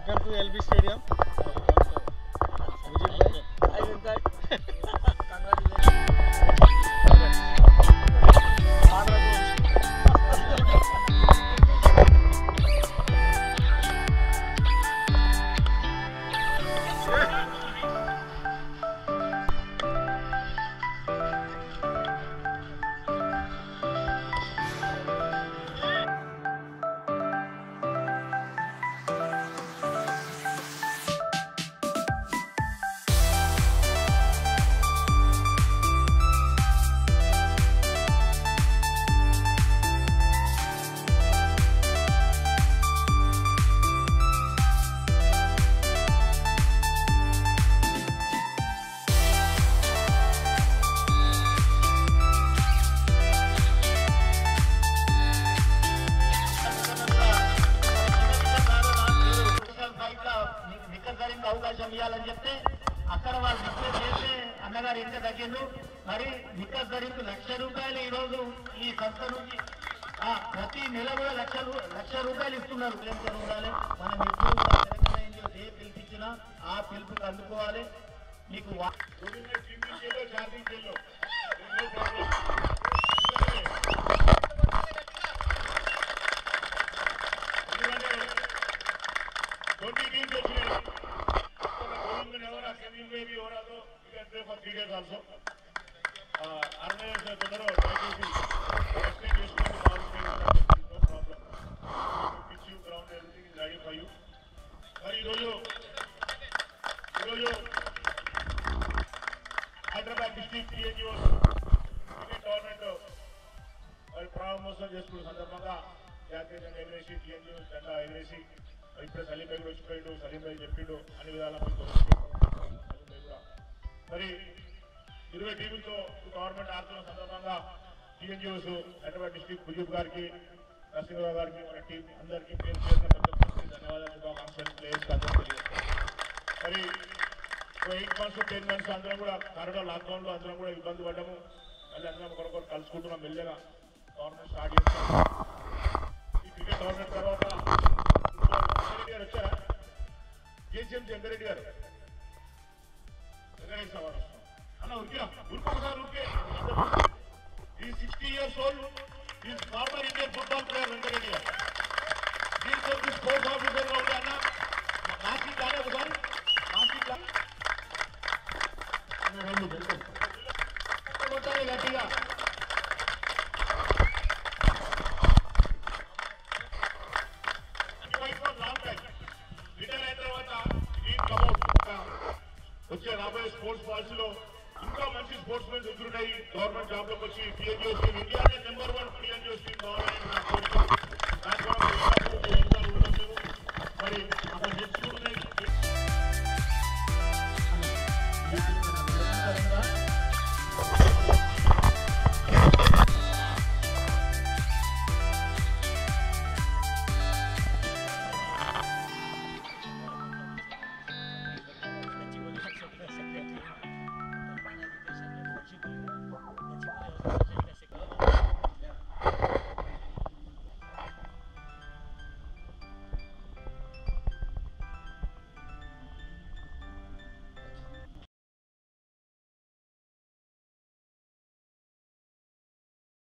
Welcome to LB stadium visit by నిక్కరికి అవకాశం ఇవ్వాలని చెప్తే అక్కడ వాళ్ళు రిక్వెస్ట్ చేస్తే అన్నగారు ఇంత తగ్గిండు మరి నిక్కర్ ధరకు లక్ష రూపాయలు ఈ రోజు ఈ సంస్థ నుంచి ఆ, ప్రతి నెల కూడా లక్ష రూ- లక్ష రూపాయలు ఇస్తున్నారు ప్రేమతో ఉండాలి మనం ఎప్పుడు కూడా తెలంగాణ ఎన్జిఓ ఏ పిలిపించినా ఆ పిలుపుకి అందుకోవాలి మీకు వా- ट्वेंटी टीम देखिए बॉलिंग में नेवर केविन में भी हो रहा तो you can play for three days also organise తొందర దయచేసి ఎక్స్ప్లెయిన్ చేసుకోండి బాగుంటుంది no problem pitch ground everything is ready for you మరి ఈరోజు ఈరోజు Hyderabad district TNGO cricket tournament మరి ప్రారంభోత్సవం చేసుకున్న సందర్భంగా జాతీయ జెండా ఎగరేసి టీఎన్జిఓ జెండా ఎగరేసి మరి ఇప్పుడే సలీం భాయ్ కూడా వచ్చిపోయిండు సలీం భాయ్ చెప్పిండు అన్ని విధాల మీకు సలీం భాయ్ కూడా మరి ఇరవై టీములతో గవర్నమెంట్ ఆడుతున్న సందర్భంగా టీఎన్జిఓస్ హైదరాబాద్ డిస్ట్రిక్ట్ ముజీబ్ గారికి నరసింహరావు గారికి మన టీం అందరికీ పేరు పేరున పెద్ద ఒక్కరికి ధన్యవాదాలు శుభాకాంక్షలు ప్లేయర్స్ అందరూ తెలియజేస్తాం మరి ఎయిట్ మంత్స్ టెన్ మంత్స్ అందరం కూడా కరోనా లాక్డౌన్ లో అందరం కూడా ఇబ్బంది పడ్డాము మళ్ళీ అందరం ఒకరొకరు కలుసుకుంటున్నాం మెల్లగా గవర్నమెంట్ స్టార్ట్ చేస్తాం ఈ క్రికెట్ టోర్నమెంట్ తర్వాత వెంకరెడ్డి గారు వచ్చారా జేసీఎం వెంకరెడ్డి గారు వెంకరెడ్డి సార్ వారు వస్తున్నారు. అన్న ఉరికిరా ఉరుకోసారి ఉరికే ఈ సిక్స్టీ ఇయర్స్ ఓల్డ్ ఈ former Indian football player Venkareddy garu దీంతో స్పోర్ట్స్ ఆఫీసర్ గా ఉండే అన్న మాసి కానీ ఒకసారి మాసి కానీ కొట్టాలి గట్టిగా రిటైర్ అయిన తర్వాత టీమ్ కమౌట్ వచ్చే రాబోయే స్పోర్ట్స్ పాలసీలో ఇంకా మంచి స్పోర్ట్స్ మెన్స్ ఎదురున్నాయి గవర్నమెంట్ జాబ్ లోకి వచ్చి టీఎన్జిఓస్ టీమ్ ఇండియానే నెంబర్ వన్ టీఎన్జిఓస్ టీమ్ కావాలని నా కోరిక దాని ద్వారా